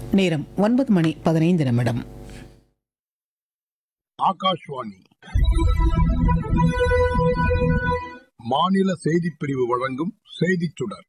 நேரம் ஒன்பது மணி பதினைந்து நிமிடம் ஆகாஷ்வாணி மாநில செய்திப் பிரிவு வழங்கும் செய்திச் சுடர்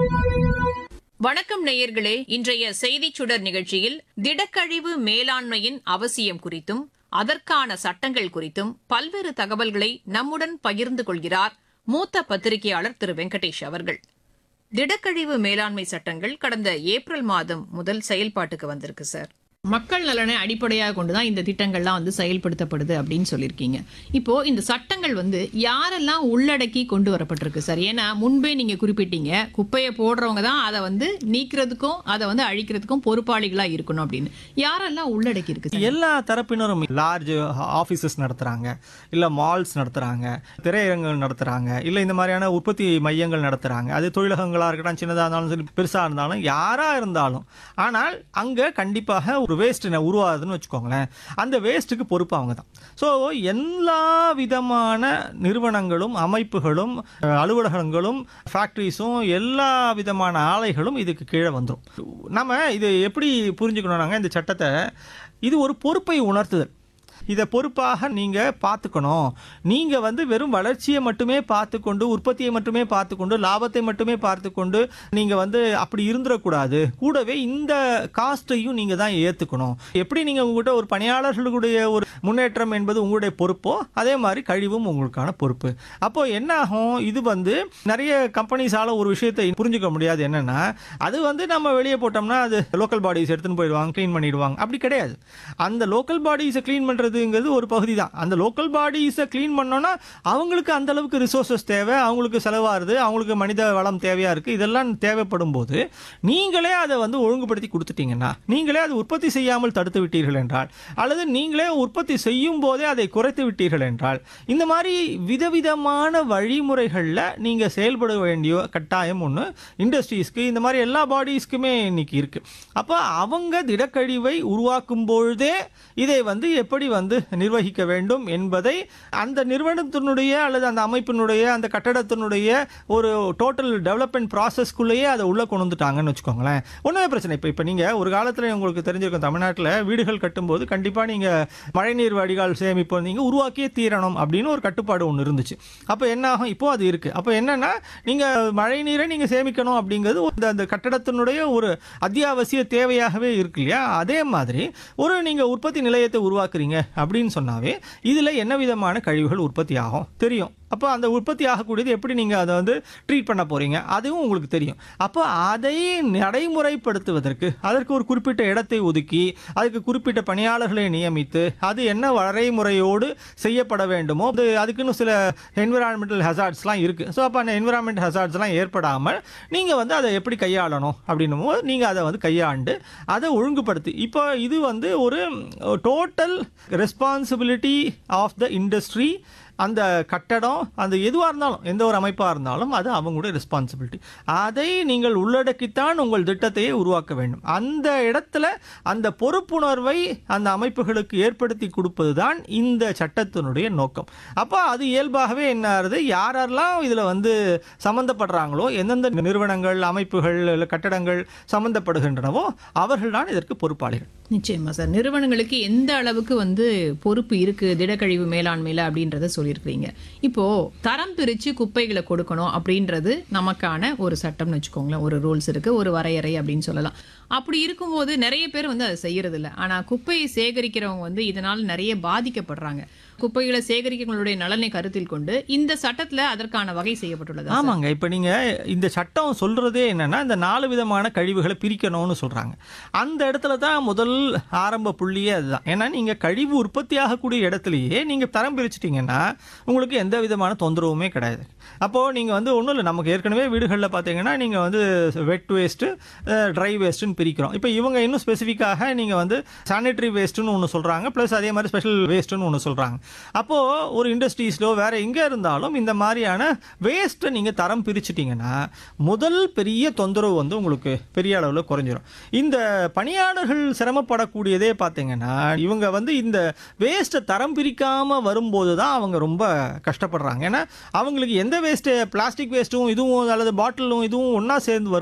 வணக்கம் நேயர்களே இன்றைய செய்திச் சுடர் நிகழ்ச்சியில் திடக்கழிவு மேலாண்மையின் அவசியம் குறித்தும் அதற்கான சட்டங்கள் குறித்தும் பல்வேறு தகவல்களை நம்முடன் பகிர்ந்து கொள்கிறார் மூத்த பத்திரிகையாளர் திரு வெங்கடேஷ் அவர்கள் திடக்கழிவு மேலாண்மை சட்டங்கள் கடந்த ஏப்ரல் மாதம் முதல் செயல்பாட்டுக்கு வந்திருக்கு சார் மக்கள் நலனை அடிப்படையாக கொண்டுதான் இந்த திட்டங்கள்லாம் வந்து செயல்படுத்தப்படுது அப்படின்னு சொல்லியிருக்கீங்க இப்போ இந்த சட்டங்கள் வந்து யாரெல்லாம் உள்ளடக்கி கொண்டு வரப்பட்டிருக்கு சார் ஏன்னா முன்பே நீங்க குறிப்பிட்டீங்க குப்பையை போடுறவங்க தான் அதை வந்து நீக்கிறதுக்கும் அதை வந்து அழிக்கிறதுக்கும் பொறுப்பாளிகளா இருக்கணும் அப்படின்னு யாரெல்லாம் உள்ளடக்கி இருக்கு சார்? எல்லா தரப்பினரும் லார்ஜ் ஆஃபீஸஸ் நடத்துகிறாங்க இல்லை மால்ஸ் நடத்துகிறாங்க திரையரங்குகள் நடத்துகிறாங்க இல்லை இந்த மாதிரியான உற்பத்தி மையங்கள் நடத்துகிறாங்க அது தொழிலகங்களாக இருக்கட்டும் சின்னதாக இருந்தாலும் சரி பெருசாக இருந்தாலும் யாராக இருந்தாலும் ஆனால் அங்கே கண்டிப்பாக ஒரு வேஸ்ட் உருவாகுதுன்னு வச்சுக்கோங்களேன் அந்த வேஸ்ட்டுக்கு பொறுப்பு அவங்க தான் ஸோ எல்லா விதமான நிறுவனங்களும் அமைப்புகளும் அஹ், அலுவலகங்களும் ஃபேக்ட்ரிஸும் எல்லா விதமான ஆலைகளும் இதுக்கு கீழே வந்துடும் நம்ம இது எப்படி புரிஞ்சுக்கணும் நாங்கள் இந்த சட்டத்தை இது ஒரு பொறுப்பை உணர்த்துதல் இதை பொறுப்பாக நீங்கள் பார்த்துக்கணும் நீங்கள் வந்து வெறும் வளர்ச்சியை மட்டுமே பார்த்துக்கொண்டு உற்பத்தியை மட்டுமே பார்த்துக்கொண்டு லாபத்தை மட்டுமே பார்த்துக்கொண்டு நீங்கள் வந்து அப்படி இருந்துடக்கூடாது கூடவே இந்த காஸ்ட்டையும் நீங்கள் தான் ஏற்றுக்கணும் எப்படி நீங்கள் உங்கள்கிட்ட ஒரு பணியாளர்களுடைய ஒரு முன்னேற்றம் என்பது உங்களுடைய பொறுப்போ அதே மாதிரி கழிவும் உங்களுக்கான பொறுப்பு அப்போ என்ன ஆகும் இது வந்து நிறைய கம்பெனிஸால ஒரு விஷயத்தை புரிஞ்சுக்க முடியாது என்னன்னா அது வந்து நம்ம வெளியே போட்டோம்னா அது லோக்கல் பாடிஸ் எடுத்துன்னு போயிடுவாங்க க்ளீன் பண்ணிடுவாங்க அப்படி கிடையாது அந்த லோக்கல் பாடிஸை க்ளீன் பண்ணுறதுங்கிறது ஒரு பகுதி தான் அந்த லோக்கல் பாடிஸை க்ளீன் பண்ணோன்னா அவங்களுக்கு அந்த அளவுக்கு ரிசோர்சஸ் தேவை அவங்களுக்கு செலவாகுது அவங்களுக்கு மனித வளம் தேவையாக இருக்குது இதெல்லாம் தேவைப்படும் போது நீங்களே அதை வந்து ஒழுங்குபடுத்தி கொடுத்துட்டீங்கன்னா நீங்களே அதை உற்பத்தி செய்யாமல் தடுத்து விட்டீர்கள் என்றால் அல்லது நீங்களே உற்பத்தி செய்யும் போதே அதை குறைத்து விட்டீர்கள் என்றால் இந்த மாதிரி விதவிதமான வழிமுறைகளில் நீங்கள் செயல்பட வேண்டிய கட்டாயம் ஒன்று இண்டஸ்ட்ரீஸ்க்கு இந்த மாதிரி எல்லா பாடிஸ்க்குமே இன்னைக்கு இருக்குது அப்போ அவங்க திடக்கழிவை உருவாக்கும் பொழுதே இதை வந்து எப்படி வந்து நிர்வகிக்க வேண்டும் என்பதை அந்த நிறுவனத்தினுடைய அல்லது அந்த அமைப்பினுடைய அந்த கட்டடத்தினுடைய ஒரு டோட்டல் டெவலப்மெண்ட் ப்ராசஸ்க்குள்ளேயே அதை உள்ளே கொண்டு வந்துட்டாங்கன்னு வச்சுக்கோங்களேன் ஒன்றுமே பிரச்சனை இப்போ இப்போ நீங்கள் ஒரு காலத்தில் உங்களுக்கு தெரிஞ்சிருக்கும் தமிழ்நாட்டில் வீடுகள் கட்டும்போது கண்டிப்பாக நீங்கள் மழைநீர் வடிகால் சேமிப்பு நீங்கள் உருவாக்கியே தீரணும் அப்படின்னு ஒரு கட்டுப்பாடு ஒன்று இருந்துச்சு அப்போ என்ன ஆகும் இப்போ அது இருக்குது அப்போ என்னன்னா நீங்கள் மழை நீரை நீங்கள் சேமிக்கணும் அப்படிங்கிறது ஒரு- அந்த கட்டடத்தினுடைய ஒரு அத்தியாவசிய தேவையாகவே இருக்கு இல்லையா அதே மாதிரி ஒரு நீங்கள் உற்பத்தி நிலையத்தை உருவாக்குறீங்க அப்படின்னு சொன்னாவே இதில் என்ன விதமான கழிவுகள் உற்பத்தி ஆகும் தெரியும் அப்போ அந்த உற்பத்தி ஆகக்கூடியது எப்படி நீங்கள் அதை வந்து ட்ரீட் பண்ண போகிறீங்க அதுவும் உங்களுக்கு தெரியும் அப்போ அதை நடைமுறைப்படுத்துவதற்கு அதற்கு ஒரு குறிப்பிட்ட இடத்தை ஒதுக்கி அதுக்கு குறிப்பிட்ட பணியாளர்களை நியமித்து அது என்ன வரைமுறையோடு செய்யப்பட வேண்டுமோ அது அதுக்குன்னு சில என்விரான்மெண்டல் ஹசார்ட்ஸ்லாம் இருக்குது ஸோ அப்போ அந்த என்விரான்மெண்ட் ஹசார்ட்ஸ்லாம் ஏற்படாமல் நீங்கள் வந்து அதை எப்படி கையாளணும் அப்படின்னும் போது நீங்கள் அதை வந்து கையாண்டு அதை ஒழுங்குபடுத்தி இப்போ இது வந்து ஒரு total responsibility of the industry அந்த கட்டடம் அந்த எதுவாக இருந்தாலும் எந்த ஒரு அமைப்பாக இருந்தாலும் அது அவங்களுடைய ரெஸ்பான்சிபிலிட்டி அதை நீங்கள் உள்ளடக்கித்தான் உங்கள் திட்டத்தையே உருவாக்க வேண்டும் அந்த இடத்துல அந்த பொறுப்புணர்வை அந்த அமைப்புகளுக்கு ஏற்படுத்தி கொடுப்பது தான் இந்த சட்டத்தினுடைய நோக்கம் அப்போ அது இயல்பாகவே என்ன ஆகுது யாரெல்லாம் இதில் வந்து சம்மந்தப்படுறாங்களோ எந்தெந்த நிறுவனங்கள் அமைப்புகள் இல்லை கட்டடங்கள் சம்மந்தப்படுகின்றனவோ அவர்கள் தான் இதற்கு பொறுப்பாளிகள் நிச்சயமா சார் நிறுவனங்களுக்கு எந்த அளவுக்கு வந்து பொறுப்பு இருக்கு திடக்கழிவு மேலாண்மையில அப்படின்றத சொல்லியிருக்கிறீங்க இப்போ தரம் பிரிச்சு குப்பைகளை கொடுக்கணும் அப்படின்றது நமக்கான ஒரு சட்டம்னு வச்சுக்கோங்களேன் ஒரு ரூல்ஸ் இருக்கு ஒரு வரையறை அப்படின்னு சொல்லலாம் அப்படி இருக்கும்போது நிறைய பேர் வந்து அதை செய்யறது இல்ல ஆனா குப்பையை சேகரிக்கிறவங்க வந்து இதனால் நிறைய பாதிக்கப்படுறாங்க குப்பைகளை சேகரிக்கிறவங்களுடைய நலனை கருத்தில் கொண்டு இந்த சட்டத்துல அதற்கான வகை செய்யப்பட்டுள்ளது ஆமாங்க இப்போ நீங்கள் இந்த சட்டம் சொல்கிறதே என்னன்னா இந்த நாலு விதமான கழிவுகளை பிரிக்கணும்னு சொல்கிறாங்க அந்த இடத்துல தான் முதல் ஆரம்ப புள்ளியே அதுதான் ஏன்னா நீங்கள் கழிவு உற்பத்தி ஆகக்கூடிய இடத்துலையே நீங்கள் தரம் பிரிச்சிட்டிங்கன்னா உங்களுக்கு எந்த விதமான தொந்தரவுமே கிடையாது அப்போது நீங்கள் வந்து ஒன்றும் இல்லை நமக்கு ஏற்கனவே வீடுகளில் பார்த்தீங்கன்னா நீங்கள் வந்து வெட் வேஸ்ட்டு ட்ரை வேஸ்ட்டுன்னு பிரிக்கிறோம் இப்போ இவங்க இன்னும் ஸ்பெசிஃபிக்காக நீங்கள் வந்து சானிட்டரி வேஸ்ட்டுன்னு ஒன்று சொல்கிறாங்க ப்ளஸ் அதே மாதிரி ஸ்பெஷல் வேஸ்ட்டுன்னு ஒன்று சொல்கிறாங்க அப்போது ஒரு இண்டஸ்ட்ரீஸ்லோ வேறு எங்கே இருந்தாலும் இந்த மாதிரியான வேஸ்ட்டை நீங்கள் தரம் பிரிச்சிட்டிங்கன்னா முதல் பெரிய தொந்தரவு வந்து உங்களுக்கு பெரிய அளவில் குறைஞ்சிரும் இந்த பணியாளர்கள் சிரமப்படக்கூடியதே பார்த்தீங்கன்னா இவங்க வந்து இந்த வேஸ்ட்டை தரம் பிரிக்காமல் வரும்போது தான் அவங்க ரொம்ப கஷ்டப்படுறாங்க ஏன்னா அவங்களுக்கு எந்த வேஸ்ட்டு பிளாஸ்டிக் வேஸ்ட்டும் இதுவும் அல்லது பாட்டிலும் இதுவும் ஒன்றா சேர்ந்து வரும்